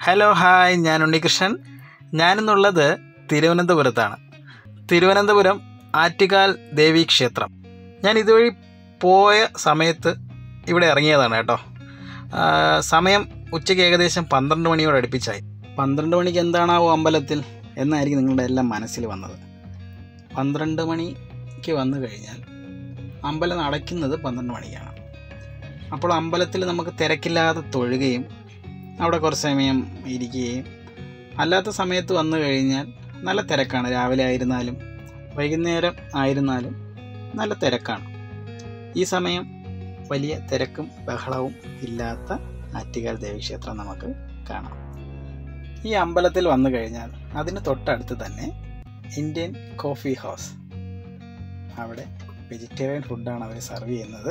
hello hi ഞാൻ ഉണ്ണികൃഷ്ണൻ ഞാനിന്നുള്ളത് തിരുവനന്തപുരത്താണ് തിരുവനന്തപുരം ആറ്റുകാൽ ദേവി ക്ഷേത്രം ഞാൻ ഇതുവഴി പോയ സമയത്ത് ഇവിടെ ഇറങ്ങിയതാണ് കേട്ടോ ആ, സമയം ഉച്ചയ്ക്ക് ഏകദേശം പന്ത്രണ്ട് മണിയോട് അടുപ്പിച്ചായി പന്ത്രണ്ട് മണിക്ക് എന്താണാവോ അമ്പലത്തിൽ എന്നായിരിക്കും നിങ്ങളുടെ എല്ലാം മനസ്സിൽ വന്നത് പന്ത്രണ്ട് മണിക്ക് വന്നു കഴിഞ്ഞാൽ അമ്പലം അടയ്ക്കുന്നത് പന്ത്രണ്ട് മണിക്കാണ് അപ്പോൾ അമ്പലത്തിൽ നമുക്ക് തിരക്കില്ലാതെ തൊഴുകയും അവിടെ കുറച്ച് സമയം ഇരിക്കുകയും അല്ലാത്ത സമയത്ത് വന്നു കഴിഞ്ഞാൽ നല്ല തിരക്കാണ് രാവിലെ ആയിരുന്നാലും വൈകുന്നേരം ആയിരുന്നാലും നല്ല തിരക്കാണ് ഈ സമയം വലിയ തിരക്കും ബഹളവും ഇല്ലാത്ത ആറ്റുകാൽ ദേവീക്ഷേത്രം നമുക്ക് കാണാം ഈ അമ്പലത്തിൽ വന്നു കഴിഞ്ഞാൽ അതിന് തൊട്ടടുത്ത് തന്നെ ഇന്ത്യൻ കോഫി ഹൗസ് അവിടെ വെജിറ്റേറിയൻ ഫുഡാണ് അവർ സെർവ് ചെയ്യുന്നത്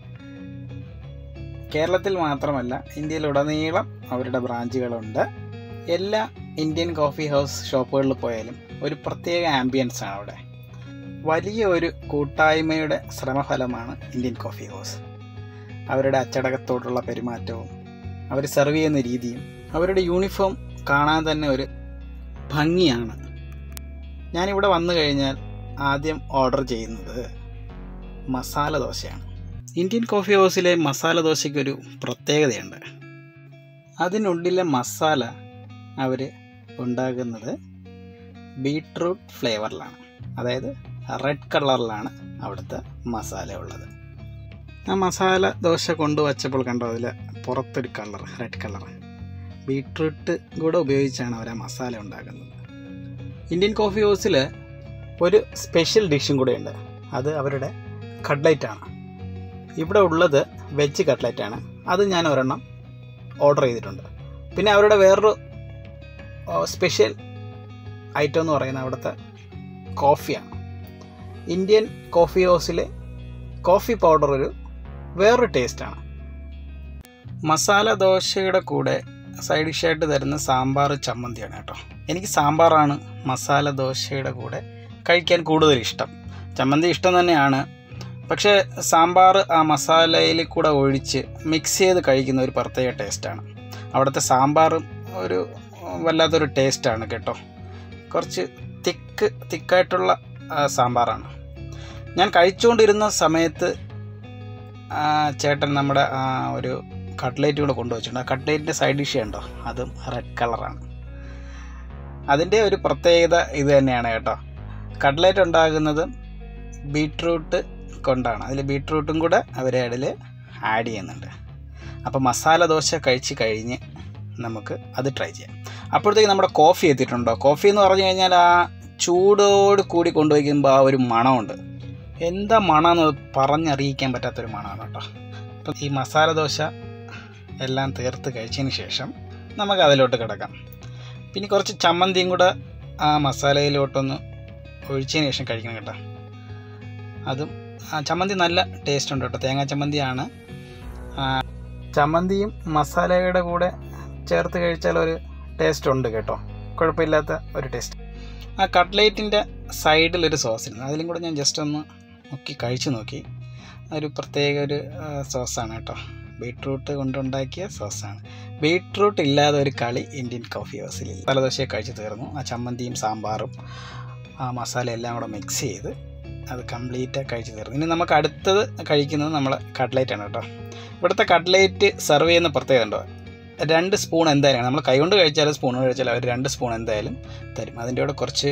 കേരളത്തിൽ മാത്രമല്ല ഇന്ത്യയിലുടനീളം അവരുടെ ബ്രാഞ്ചുകളുണ്ട് എല്ലാ ഇന്ത്യൻ കോഫി ഹൗസ് ഷോപ്പുകളിൽ പോയാലും ഒരു പ്രത്യേക ആംബിയൻസ് ആണ് അവിടെ വലിയ ഒരു കൂട്ടായ്മയുടെ ശ്രമഫലമാണ് ഇന്ത്യൻ കോഫി ഹൗസ് അവരുടെ അച്ചടക്കത്തോടുള്ള പെരുമാറ്റവും അവർ സെർവ് ചെയ്യുന്ന രീതിയും അവരുടെ യൂണിഫോം കാണാൻ തന്നെ ഒരു ഭംഗിയാണ് ഞാനിവിടെ വന്നു കഴിഞ്ഞാൽ ആദ്യം ഓർഡർ ചെയ്യുന്നത് മസാല ദോശയാണ് ഇന്ത്യൻ കോഫി ഹൗസിലെ മസാല ദോശയ്ക്കൊരു പ്രത്യേകതയുണ്ട് അതിനുള്ളിലെ മസാല അവർ ഉണ്ടാകുന്നത് ബീട്രൂട്ട് ഫ്ലേവറിലാണ് അതായത് റെഡ് കളറിലാണ് അവിടുത്തെ മസാല ഉള്ളത് ആ മസാല ദോശ കൊണ്ടുവച്ചപ്പോൾ കണ്ടോ അതിൽ പുറത്തൊരു കളർ റെഡ് കളർ ബീട്രൂട്ട് കൂടെ ഉപയോഗിച്ചാണ് അവർ ആ മസാല ഉണ്ടാക്കുന്നത് ഇന്ത്യൻ കോഫി ഹൗസിൽ ഒരു സ്പെഷ്യൽ ഡിഷും കൂടെ ഉണ്ട് അത് അവരുടെ കട്ട്ലൈറ്റ് ആണ് ഇവിടെ ഉള്ളത് വെജ് കട്ട്ലറ്റ് ആണ് അത് ഞാൻ ഒരെണ്ണം ഓർഡർ ചെയ്തിട്ടുണ്ട് പിന്നെ അവരുടെ വേറൊരു സ്പെഷ്യൽ ഐറ്റം എന്ന് പറയുന്നത് അവിടുത്തെ കോഫിയാണ് ഇന്ത്യൻ കോഫി ഹൗസിലെ കോഫി പൗഡർ ഒരു വേറൊരു ടേസ്റ്റാണ് മസാല ദോശയുടെ കൂടെ സൈഡ് ഡിഷായിട്ട് തരുന്ന സാമ്പാർ ചമ്മന്തിയാണ് കേട്ടോ എനിക്ക് സാമ്പാറാണ് മസാല ദോശയുടെ കൂടെ കഴിക്കാൻ കൂടുതൽ ഇഷ്ടം ചമ്മന്തി ഇഷ്ടം തന്നെയാണ് പക്ഷേ സാമ്പാർ ആ മസാലയിൽ കൂടെ ഒഴിച്ച് മിക്സ് ചെയ്ത് കഴിക്കുന്ന ഒരു പ്രത്യേക ടേസ്റ്റാണ് അവിടുത്തെ സാമ്പാറും ഒരു വല്ലാത്തൊരു ടേസ്റ്റാണ് കേട്ടോ കുറച്ച് തിക്ക് തിക്കായിട്ടുള്ള ആ, സാമ്പാറാണ് ഞാൻ കഴിച്ചുകൊണ്ടിരുന്ന സമയത്ത് ആ, ചേട്ടൻ നമ്മുടെ ആ ഒരു കട്ട്ലേറ്റ് കൂടെ കൊണ്ടുവച്ചിട്ടുണ്ട് ആ കട്ട്ലേറ്റിൻ്റെ സൈഡ് ഡിഷ് ഉണ്ടോ അതും റെഡ് കളറാണ് അതിൻ്റെ ഒരു പ്രത്യേകത ഇത് തന്നെയാണ് കേട്ടോ കട്ട്ലേറ്റ് ഉണ്ടാകുന്നത് ബീട്രൂട്ട് കൊണ്ടാണ് അതിൽ ബീട്രൂട്ടും കൂടെ അവർ അതിൽ ആഡ് ചെയ്യുന്നുണ്ട് അപ്പോൾ മസാല ദോശ കഴിച്ച് കഴിഞ്ഞ് നമുക്ക് അത് ട്രൈ ചെയ്യാം അപ്പോഴത്തേക്ക് നമ്മുടെ കോഫി എത്തിയിട്ടുണ്ടോ കോഫി എന്ന് പറഞ്ഞു കഴിഞ്ഞാൽ ആ ചൂടോട് കൂടി കൊണ്ടുവയ്ക്കുമ്പോൾ ആ ഒരു മണമുണ്ട് എന്താ മണമെന്ന് പറഞ്ഞറിയിക്കാൻ പറ്റാത്തൊരു മണമാണ് കേട്ടോ അപ്പം ഈ മസാല ദോശ എല്ലാം തീർത്ത് കഴിച്ചതിന് ശേഷം നമുക്ക് അതിലോട്ട് കിടക്കാം പിന്നെ കുറച്ച് ചമ്മന്തിയും കൂടെ ആ മസാലയിലോട്ടൊന്ന് ഒഴിച്ചതിന് ശേഷം കഴിക്കണം കേട്ടോ അതും ആ ചമ്മന്തി നല്ല ടേസ്റ്റ് ഉണ്ട് കേട്ടോ തേങ്ങാ ചമ്മന്തിയാണ് ആ, ചമ്മന്തിയും മസാലയുടെ കൂടെ ചേർത്ത് കഴിച്ചാൽ ഒരു ടേസ്റ്റ് ഉണ്ട് കേട്ടോ കുഴപ്പമില്ലാത്ത ഒരു ടേസ്റ്റ് ആ കട്ട്ലേറ്റിൻ്റെ സൈഡിൽ ഒരു സോസ് ഉണ്ട് അതിലും കൂടെ ഞാൻ ജസ്റ്റ് ഒന്ന് നോക്കി കഴിച്ചു നോക്കി ഒരു പ്രത്യേക ഒരു ആ, സോസാണ് കേട്ടോ ബീട്രൂട്ട് കൊണ്ടുണ്ടാക്കിയ സോസാണ് ബീട്രൂട്ട് ഇല്ലാതെ ഒരു കളി ഇന്ത്യൻ കോഫി ഹൗസിലില്ല തലദോശയെ കഴിച്ച് തീർന്നു ആ ചമ്മന്തിയും സാമ്പാറും ആ മസാല എല്ലാം കൂടെ മിക്സ് ചെയ്ത് അത് കംപ്ലീറ്റ് കഴിച്ച് തീർന്നു ഇനി നമുക്ക് അടുത്തത് കഴിക്കുന്നത് നമ്മൾ കട്ട്ലേറ്റ് ആണ് കേട്ടോ ഇവിടുത്തെ കട്ട്ലേറ്റ് സെർവ് ചെയ്യുന്ന പ്രത്യേകത ഉണ്ടോ രണ്ട് സ്പൂൺ എന്തായാലും നമ്മൾ കൈകൊണ്ട് കഴിച്ചാലും സ്പൂൺ കഴിച്ചാലും അവർ രണ്ട് സ്പൂൺ എന്തായാലും തരും അതിൻ്റെ കൂടെ കുറച്ച്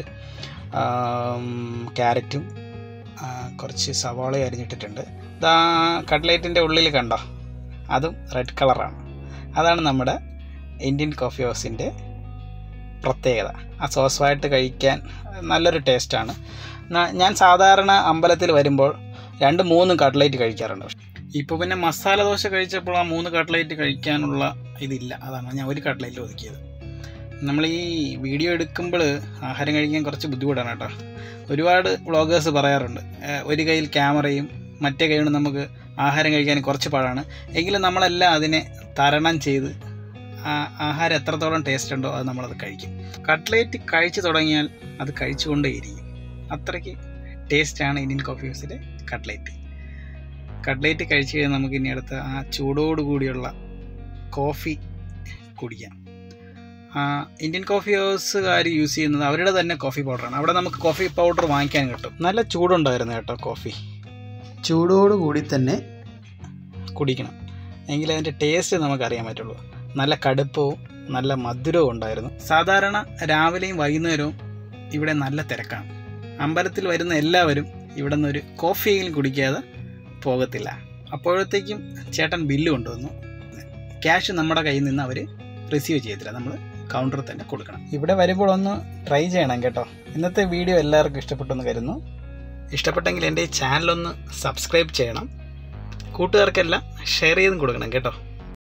ക്യാരറ്റും ആ, കുറച്ച് സവാള അരിഞ്ഞിട്ടിട്ടുണ്ട് ഇതാ കട്ട്ലേറ്റിൻ്റെ ഉള്ളിൽ കണ്ടോ അതും റെഡ് കളറാണ് അതാണ് നമ്മുടെ ഇന്ത്യൻ കോഫി ഹൗസിൻ്റെ പ്രത്യേകത ആ സോസുമായിട്ട് കഴിക്കാൻ നല്ലൊരു ടേസ്റ്റാണ് ന- ഞാൻ സാധാരണ അമ്പലത്തിൽ വരുമ്പോൾ രണ്ട് മൂന്ന് കട്ട്ലേറ്റ് കഴിക്കാറുണ്ട് ഇപ്പോൾ പിന്നെ മസാല ദോശ കഴിച്ചപ്പോൾ ആ മൂന്ന് കട്ട്ലേറ്റ് കഴിക്കാനുള്ള ഇതില്ല അതാണ് ഞാൻ ഒരു കട്ട്ലേറ്റ് ഒതുക്കിയത് നമ്മൾ ഈ വീഡിയോ എടുക്കുമ്പോൾ ആഹാരം കഴിക്കാൻ കുറച്ച് ബുദ്ധിമുട്ടാണ് കേട്ടോ ഒരുപാട് വ്ളോഗേഴ്സ് പറയാറുണ്ട് ഏഹ് ഒരു കയ്യിൽ ക്യാമറയും മറ്റേ കൈ കൊണ്ട് നമുക്ക് ആഹാരം കഴിക്കാൻ കുറച്ച് പാടാണ് എങ്കിലും നമ്മളെല്ലാം അതിനെ തരണം ചെയ്ത് ആ ആഹാരം എത്രത്തോളം ടേസ്റ്റ് ഉണ്ടോ അത് നമ്മളത് കഴിക്കും കട്ട്ലേറ്റ് കഴിച്ചു തുടങ്ങിയാൽ അത് കഴിച്ചുകൊണ്ടേയിരിക്കും അത്രയ്ക്ക് ടേസ്റ്റാണ് ഇന്ത്യൻ കോഫി ഹൗസിലെ കട്ട്ലേറ്റ് കട്ട്ലേറ്റ് കഴിച്ച് കഴിഞ്ഞാൽ നമുക്ക് ഇനി അടുത്ത ആ ചൂടോട് കൂടിയുള്ള കോഫി കുടിക്കാം ആ, ഇന്ത്യൻ കോഫി ഹൗസുകാർ യൂസ് ചെയ്യുന്നത് അവരുടെ തന്നെ കോഫി പൗഡറാണ് അവിടെ നമുക്ക് കോഫി പൗഡർ വാങ്ങിക്കാൻ കിട്ടും നല്ല ചൂടുണ്ടായിരുന്നു കേട്ടോ കോഫി ചൂടോടുകൂടി തന്നെ കുടിക്കണം എങ്കിൽ അതിൻ്റെ ടേസ്റ്റ് നമുക്കറിയാൻ പറ്റുള്ളൂ നല്ല കടുപ്പവും നല്ല മധുരവും ഉണ്ടായിരുന്നു സാധാരണ രാവിലെയും വൈകുന്നേരവും ഇവിടെ നല്ല തിരക്കാണ് അമ്പലത്തിൽ വരുന്ന എല്ലാവരും ഇവിടെ നിന്നൊരു കോഫിയെങ്കിലും കുടിക്കാതെ പോകത്തില്ല അപ്പോഴത്തേക്കും ചേട്ടൻ ബില്ല് കൊണ്ടുവന്നു ക്യാഷ് നമ്മുടെ കയ്യിൽ നിന്ന് അവർ റിസീവ് ചെയ്യത്തില്ല നമ്മൾ കൗണ്ടറിൽ തന്നെ കൊടുക്കണം ഇവിടെ വരുമ്പോൾ ഒന്ന് ട്രൈ ചെയ്യണം കേട്ടോ ഇന്നത്തെ വീഡിയോ എല്ലാവർക്കും ഇഷ്ടപ്പെട്ടെന്ന് കരുതുന്നു ഇഷ്ടപ്പെട്ടെങ്കിൽ എൻ്റെ ഈ ചാനലൊന്ന് സബ്സ്ക്രൈബ് ചെയ്യണം കൂട്ടുകാർക്കെല്ലാം ഷെയർ ചെയ്തും കൊടുക്കണം കേട്ടോ